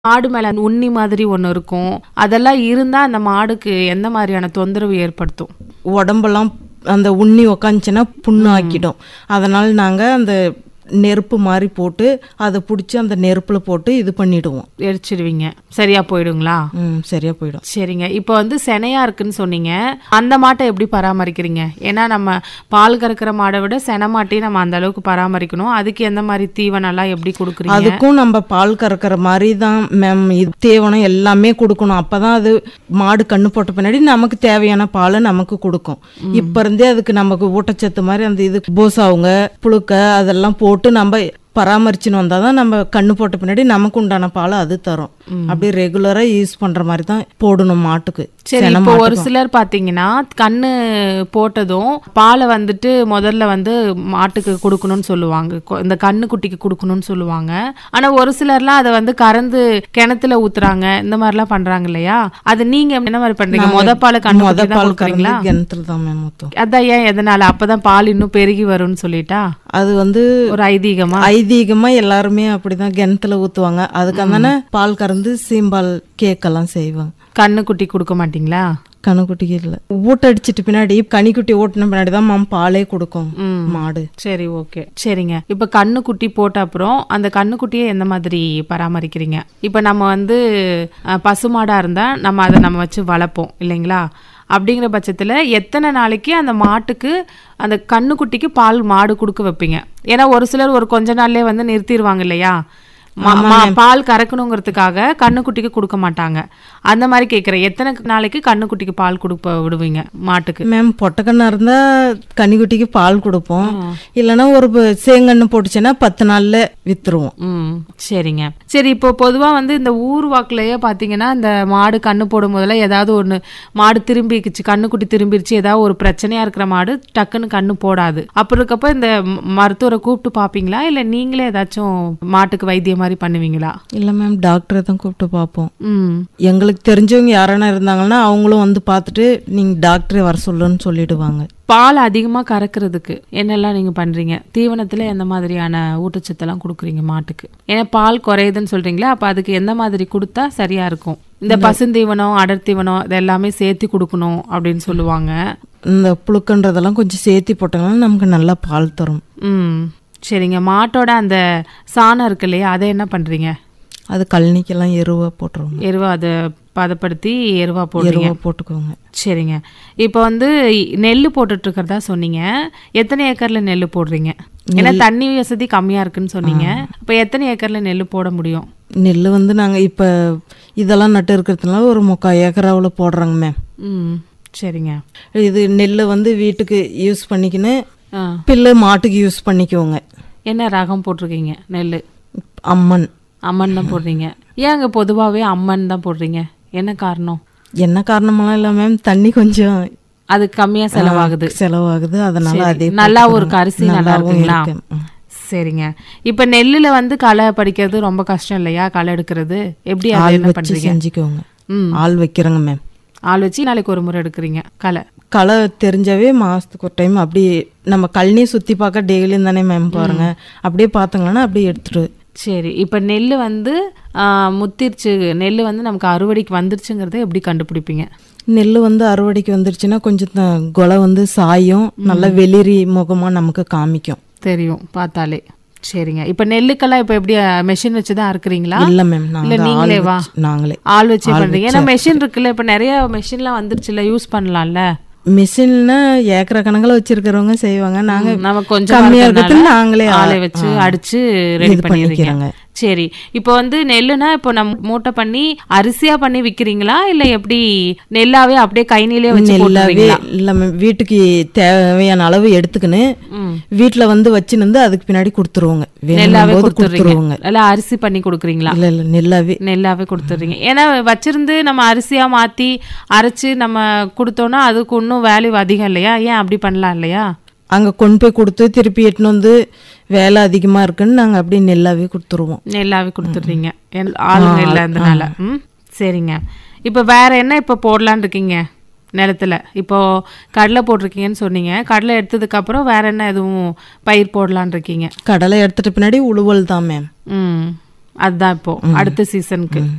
மாடு மேல உண்ணி மாதிரி ஒண்ணு இருக்கும் அதெல்லாம் இருந்தா அந்த மாடுக்கு எந்த மாதிரியான தொந்தரவு ஏற்படுத்தும் உடம்பெல்லாம் அந்த உண்ணி உக்காந்துச்சுன்னா புண்ணு ஆக்கிடும் அதனால் நாங்கள் அந்த நெருப்பு மாதிரி போட்டு அதை பிடிச்சி அந்த நெருப்பில் போட்டு இது பண்ணிடுவோம் எரிச்சிடுவீங்க சரியா போயிடுங்களா ம் சரியாக போயிடும் சரிங்க இப்போ வந்து செனையா இருக்குன்னு சொன்னீங்க அந்த மாட்டை எப்படி பராமரிக்கிறீங்க ஏன்னா நம்ம பால் கறக்கிற மாடை விட செனை மாட்டையும் நம்ம அந்த அளவுக்கு பராமரிக்கணும் அதுக்கு எந்த மாதிரி தீவனம்லாம் எப்படி கொடுக்குறீங்க அதுக்கும் நம்ம பால் கறக்கிற மாதிரி தான் மேம் இது தீவனம் எல்லாமே கொடுக்கணும் அப்பதான் அது மாடு கண்ணு போட்ட பின்னாடி நமக்கு தேவையான பாலை நமக்கு கொடுக்கும் இப்ப இருந்தே அதுக்கு நமக்கு ஊட்டச்சத்து மாதிரி அந்த இது பூசாவுங்க புழுக்க அதெல்லாம் போட்டு நம்ம பராமரிச்சுன்னு வந்தால் தான் நம்ம கண்ணு போட்ட பின்னாடி நமக்கு உண்டான பாலை அது தரும் அப்படியே ரெகுலராக யூஸ் பண்ணுற மாதிரி தான் போடணும் மாட்டுக்கு சரி செனை இப்போ ஒரு மாட்டுக்கும். சிலர் பாத்தீங்கன்னா கண்ணு போட்டதும் பாலை வந்துட்டு முதல்ல வந்து மாட்டுக்கு கொடுக்கணும்னு சொல்லுவாங்க கொ- இந்த கண்ணு குட்டிக்கு கொடுக்கணும்னு சொல்லுவாங்க ஆனா ஒரு சிலர்லாம் அதை வந்து கறந்து கிணத்துல ஊத்துறாங்க இந்த மாதிரிலாம் பண்றாங்க இல்லையா அது நீங்க என்ன மாதிரி பண்றீங்க முத பாலை கண்ணு மொத குட்டி தான் பால் கொடுக்குறீங்களா கறந்து கிணத்துல தான் மேம் ஊற்றும் அதான் ஏன் எதனால அப்பதான் பால் இன்னும் பெருகி வரும்னு சொல்லிட்டா அது வந்து ஒரு ஐதீகமா ஐதீகமா எல்லாருமே அப்படிதான் கிணத்துல ஊத்துவாங்க அதுக்கு தானே பால் கறந்து சீம்பால் கேக்கெல்லாம் செய்வாங்க கண்ணு குட்டி கொடுக்க மாட்டீங்களா கணுக்குட்டிக்கு இல்லை ஊட்டடிச்சிட்டு பின்னாடி கனிக்குட்டி ஊட்டின பின்னாடி தான் மாம் பாலே கொடுக்கும் மாடு சரி ஓகே சரிங்க இப்ப கண்ணுக்குட்டி போட்ட அப்புறம் அந்த கண்ணுக்குட்டியை எந்த மாதிரி பராமரிக்கிறீங்க இப்ப நம்ம வந்து அஹ், பசுமாடா இருந்தா நம்ம அதை நம்ம வச்சு வளர்ப்போம் இல்லைங்களா அப்படிங்கிற பட்சத்துல எத்தனை நாளைக்கு அந்த மாட்டுக்கு அந்த கண்ணுக்குட்டிக்கு பால் மாடு கொடுக்க வைப்பீங்க ஏன்னா ஒரு சிலர் ஒரு கொஞ்ச நாள்லயே வந்து நிறுத்திடுவாங்க இல்லையா மா- மா- பால் கறக்கணுங்கிறதுக்காக கண்ணுக்குட்டிக்கு கொடுக்க மாட்டாங்க அந்த மாதிரி கேக்குறேன் எத்தனை நாளைக்கு கண்ணுக்குட்டிக்கு பால் கொடுப்ப விடுவீங்க மாட்டுக்கு மேம் பொட்டக்கண்ணா இருந்தா கனிக்குட்டிக்கு பால் கொடுப்போம் இல்லைன்னா ஒரு ப- சேங்கண்ணு போட்டுச்சுன்னா பத்து நாள்ல வித்துருவோம் ம் சரிங்க சரி இப்போ பொதுவா வந்து இந்த ஊர் வாக்குலயே பாத்தீங்கன்னா இந்த மாடு கண்ணு போடும் போதுல ஏதாவது ஒண்ணு மாடு திரும்பிக்குச்சு கண்ணுக்குட்டி திரும்பிருச்சு ஏதாவது ஒரு பிரச்சனையா இருக்கிற மாடு டக்குன்னு கண்ணு போடாது அப்படி இருக்கப்ப இந்த ம- மருத்துவரை கூப்பிட்டு பாப்பீங்களா இல்ல நீங்களே ஏதாச்சும் மாட்டுக்கு வைத்தியம் மாதிரி பண்ணுவீங்களா இல்லை மேம் டாக்டரை தான் கூப்பிட்டு பார்ப்போம் ம் எங்களுக்கு தெரிஞ்சவங்க யாரானா இருந்தாங்கன்னா அவங்களும் வந்து பார்த்துட்டு நீங்க டாக்டரை வர சொல்லுன்னு சொல்லிடுவாங்க பால் அதிகமா கறக்கிறதுக்கு என்னெல்லாம் நீங்க பண்றீங்க தீவனத்துல எந்த மாதிரியான ஊட்டச்சத்தெல்லாம் கொடுக்குறீங்க மாட்டுக்கு ஏன்னா பால் குறையுதுன்னு சொல்றீங்களா அப்ப அதுக்கு எந்த மாதிரி கொடுத்தா சரியா இருக்கும் இந்த பசுந்தீவனம் அடர் தீவனம் இது எல்லாமே சேர்த்து கொடுக்கணும் அப்படின்னு சொல்லுவாங்க இந்த புழுக்கன்றதெல்லாம் கொஞ்சம் சேர்த்தி போட்டோம்னா நமக்கு நல்லா பால் தரும் ம் சரிங்க மாட்டோட அந்த சாணம் இருக்கு இல்லையா அதை என்ன பண்றீங்க அது கழனிக்கெல்லாம் எருவா போட்டுருவோங்க எருவா அதை பதப்படுத்தி எருவா போடுறீங்க எருவா போட்டுக்கோங்க சரிங்க இப்போ வந்து நெல் போட்டுட்டு இருக்கிறதா சொன்னீங்க எத்தனை ஏக்கர்ல நெல் போடுறீங்க ஏன்னா தண்ணி வசதி கம்மியா இருக்குன்னு சொன்னீங்க இப்போ எத்தனை ஏக்கர்ல நெல் போட முடியும் நெல் வந்து நாங்கள் இப்போ இதெல்லாம் நட்டு இருக்கிறதுனால ஒரு முக்கால் ஏக்கராவில் போடுறோங்க மேம் ம் சரிங்க இது நெல் வந்து வீட்டுக்கு யூஸ் பண்ணிக்கின்னு ஆ பில்லு மாட்டுக்கு யூஸ் பண்ணிக்குவோங்க என்ன ரகம் போட்டிருக்கீங்க நெல் அம்மன் அம்மன் தான் போடுறீங்க ஏங்க பொதுவாகவே அம்மன் தான் போடுறீங்க என்ன காரணம் என்ன காரணமெல்லாம் இல்லை மேம் தண்ணி கொஞ்சம் அது கம்மியா செலவாகுது செலவாகுது அதனால சரி. அதே நல்லா ஒரு போட்டுக்கிறோம். அரிசி நல்லா நல்லாவும் இருக்குங்களா இருக்கு. ம். சரிங்க இப்ப நெல்லுல வந்து களை படிக்கிறது ரொம்ப கஷ்டம் இல்லையா களை எடுக்கிறது எப்படி அதை ஆள் என்ன வச்சு பண்றீங்க செஞ்சுக்குவோங்க ம் ஆள் வைக்கிறோங்க மேம் ஆள் வச்சு நாளைக்கு ஒரு முறை எடுக்கிறீங்க களை களை தெரிஞ்சாவே மாசத்துக்கு ஒரு டைம் அப்படி நம்ம கழனியை சுத்தி பார்க்க டெய்லியும் தானே மேம் பாருங்க அப்படியே பார்த்தாங்கன்னா அப்படியே எடுத்துட்டு சரி இப்ப நெல் வந்து ஆ, முத்திருச்சு நெல் வந்து நமக்கு அறுவடைக்கு வந்துருச்சுங்கிறத எப்படி கண்டுபிடிப்பீங்க நெல் வந்து அறுவடைக்கு வந்துருச்சுன்னா கொஞ்சம் த- கொலை வந்து சாயும் நல்லா வெளிரி முகமா நமக்கு காமிக்கும் தெரியும் பார்த்தாலே சரிங்க இப்ப நெல்லுக்கெல்லாம் இப்ப எப்படி மெஷின் வச்சு தான் அறுக்குறீங்களா இல்ல மேம் இல்ல நாங்க ஆள் நீங்களே வா வச்சு- நாங்களே ஆள் வச்சு பண்றீங்க ஏன்னா மெஷின் இருக்குல்ல இப்ப நிறைய மெஷின்லாம் வந்துருச்சுல யூஸ் பண்ணலாம்ல மிஷின்ல ஏக்கர கணக்கில் வச்சிருக்கிறவங்க செய்வாங்க நாங்க நம்ம கொஞ்சம் கம்மியா இருக்கிறதுல நாங்களே ஆளை வச்சு அடிச்சு ரெடி இது பண்ணிடுறீங்க பண்ணிக்கிறோங்க சரி இப்போ வந்து நெல்லுனா இப்போ நம்ம மூட்டை பண்ணி அரிசியா பண்ணி விக்கிறீங்களா இல்ல எப்படி நெல்லாவே அப்படியே கைனிலே வச்சு நெல்லாவே போட்டுருவீங்களா இல்ல மேம் வீட்டுக்கு தேவையான அளவு எடுத்துக்கின்னு ம். வீட்டுல வந்து வச்சுன்னு அதுக்கு பின்னாடி கொடுத்துருவோங்க நெல்லாவே வேணும் போது கொடுத்துறீங்க கொடுத்துருவோங்க இல்ல அரிசி பண்ணி கொடுக்குறீங்களா இல்ல இல்ல நெல்லாவே நெல்லாவே கொடுத்துறீங்க ஏன்னா வச்சிருந்து நம்ம அரிசியா மாத்தி அரைச்சு நம்ம கொடுத்தோம்னா அதுக்கு இன்னும் வேல்யூ அதிகம் இல்லையா ஏன் அப்படி பண்ணலாம் இல்லையா அங்க கொண்டு போய் கொடுத்து திருப்பி எட்டுன்னு வந்து வேலை அதிகமா இருக்குன்னு நாங்க அப்படியே நெல்லாவே கொடுத்துருவோம் நெல்லாவே கொடுத்துடுறீங்க எல்- ஆளுங்க இல்லாதனால ம் சரிங்க இப்போ வேற என்ன இப்போ போடலான்னு இருக்கீங்க நிலத்துல இப்போ கடலை போட்டிருக்கீங்கன்னு சொன்னீங்க கடலை எடுத்ததுக்கு அப்புறம் வேற என்ன எதுவும் பயிர் போடலான்னு இருக்கீங்க கடலை எடுத்துட்ட பின்னாடி உழுவல் தான் மேம் ம் அதுதான் இப்போ அடுத்த சீசனுக்கு